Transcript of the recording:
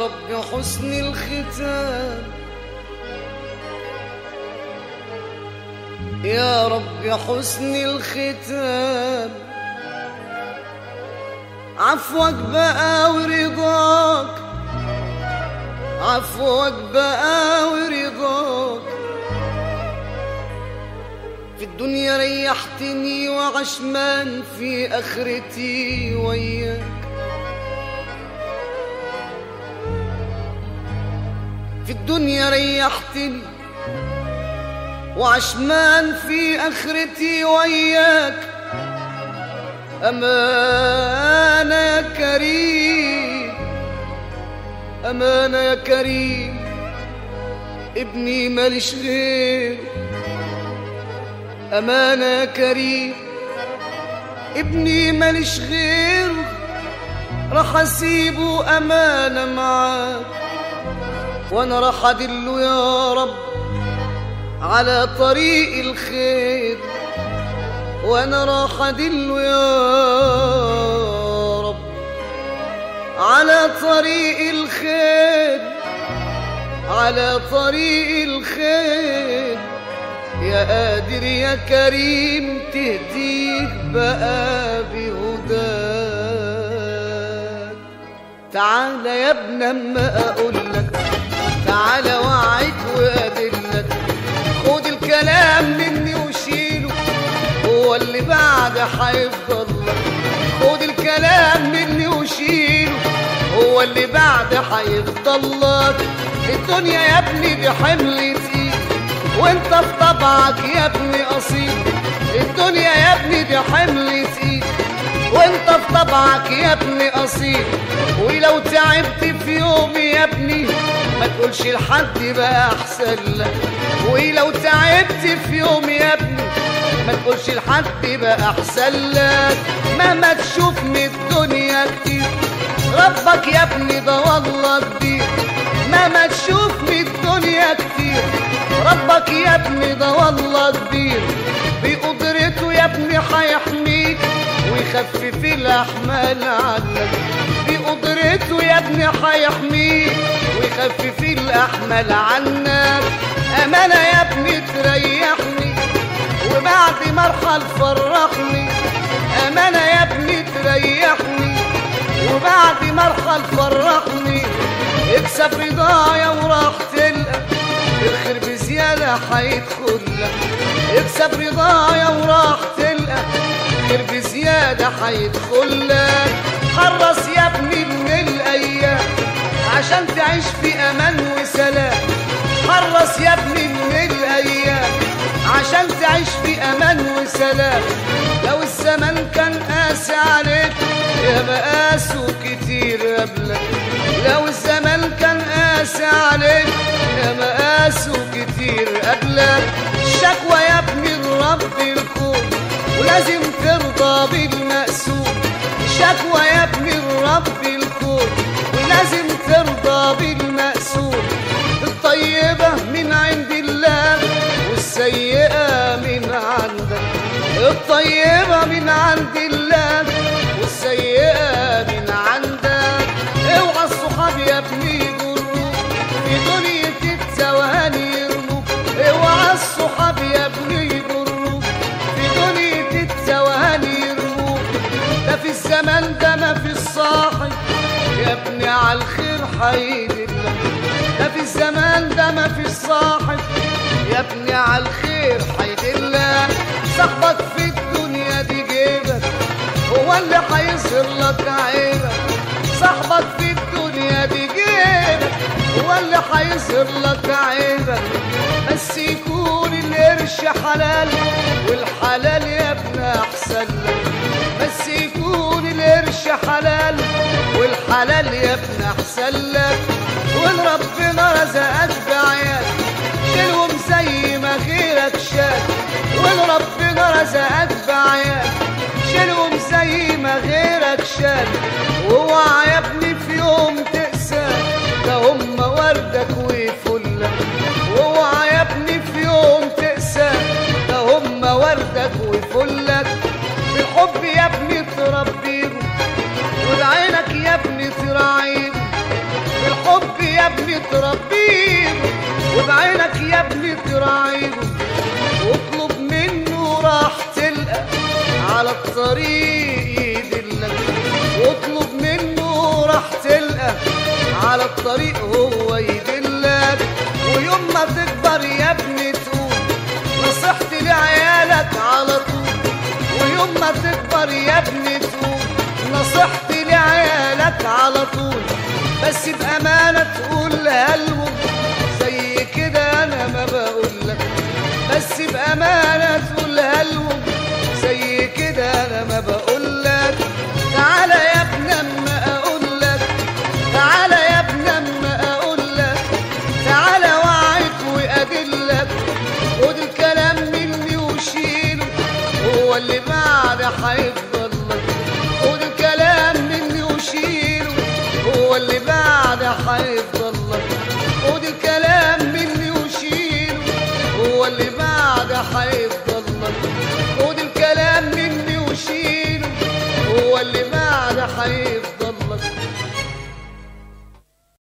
رب حسن الختام يا رب حسن الختام عفوك بقى ورضاك عفوك بقى ورضاك في الدنيا ريحتني وعشمان في اخرتي وياك في الدنيا ريحتني وعشمان في اخرتي وياك امانه يا كريم امانه يا كريم ابني ماليش غير امانه يا كريم ابني ماليش غيره راح اسيبه امانه معاك وانا راح ادله يا رب على طريق الخير وانا راح ادله يا رب على طريق الخير على طريق الخير يا قادر يا كريم تهديك بقى بهداك تعال يا ابن اما اقول لك تعال وعيك وادلك خد الكلام مني وشيله هو اللي بعد هيفضل لك خد الكلام مني وشيله هو اللي بعد هيفضل لك الدنيا يا ابني دي حمل تقيل وانت في طبعك يا ابني اصيل الدنيا يا ابني دي حمل تقيل وانت في طبعك يا ابني اصيل ولو تعبت في يوم يا ابني ما تقولش لحد بقى احسن لك ولو تعبت في يوم يا ابني ما تقولش لحد بقى احسن لك مهما تشوف من الدنيا كتير ربك يا ابني ده والله كبير مهما تشوف من الدنيا كتير ربك يا ابني ده والله كبير بقدرته يا ابني هيحميك ويخفف الاحمال عنك بقدرته يا ابني هيحميك ويخفف الاحمال عنك امانه يا ابني تريحني وبعد مرحل فرحني امانه يا ابني تريحني وبعد مرحل فرحني اكسب رضايا وراح تلقى الخير بزيادة هيدخل لك اكسب رضايا وراح تلقى خير بزيادة هيدخل لك حرص يا ابني من الأيام عشان تعيش في أمان وسلام حرص يا ابني من الأيام عشان تعيش في أمان وسلام لو الزمن كان قاسي عليك يا مقاسه كتير قبلك لو الزمن كان قاسي عليك يا مقاسه كتير قبلك الشكوى يا ابني لرب الكون ولازم ترضى بالمقسوم الشكوى يا ابني لرب الكون ولازم ترضى بالمقسوم الطيبة من عند الله والسيئة من عندك الطيبة من عند الله والسيئة من عندك اوعى الصحاب يا ابني يجروك في دنيا التواني يرموك اوعى الصحاب يا ابني يجروك في دنيا التواني يرموك ده في الزمن ده ما في الصاحب يا ابني على الخير هيدلك ده في الزمان ده ما في الصاحب يا ابني على الخير هيدلك صاحبك في الدنيا دي جيبك هو اللي هيظهر لك عيبك صاحبك في الدنيا دي جيبك هو اللي هيظهر لك عيبك بس يكون القرش حلال والحلال يا ابن احسن لك بس يكون القرش حلال والحلال يا ابن احسن لك وان ربنا رزقك بعيال شيلهم زي ما غيرك شال وان ربنا رزقك بعيال شيلهم زي ما غيرك شال واوعى يا ابني في يوم تقسى ده هم وردك وفلك واوعى يا ابني في يوم تقسى ده هم وردك وفلك بالحب يا ابني تربيهم وبعينك يا ابني تراعيهم بالحب ابني تربيه وبعينك يا ابني تراعيه واطلب منه راح تلقى على الطريق يدلك واطلب منه راح تلقى على الطريق هو يدلك ويوم ما تكبر يا ابني تقول نصيحتي لعيالك على طول ويوم ما تكبر يا ابني تقول نصيحتي لعيالك على طول بس بأمانة تقولها لهم زي كده أنا ما بقولك بس بأمانة تقولها لهم زي كده أنا ما بقولك تعالى يا ابن أما أقولك تعالى يا ابن أما أقولك تعالى وعيك وأدلك خد الكلام مني وشيله هو اللي بعد هيفضل لك خد الكلام مني وشيله هو اللي بعد هيفضل لك خد الكلام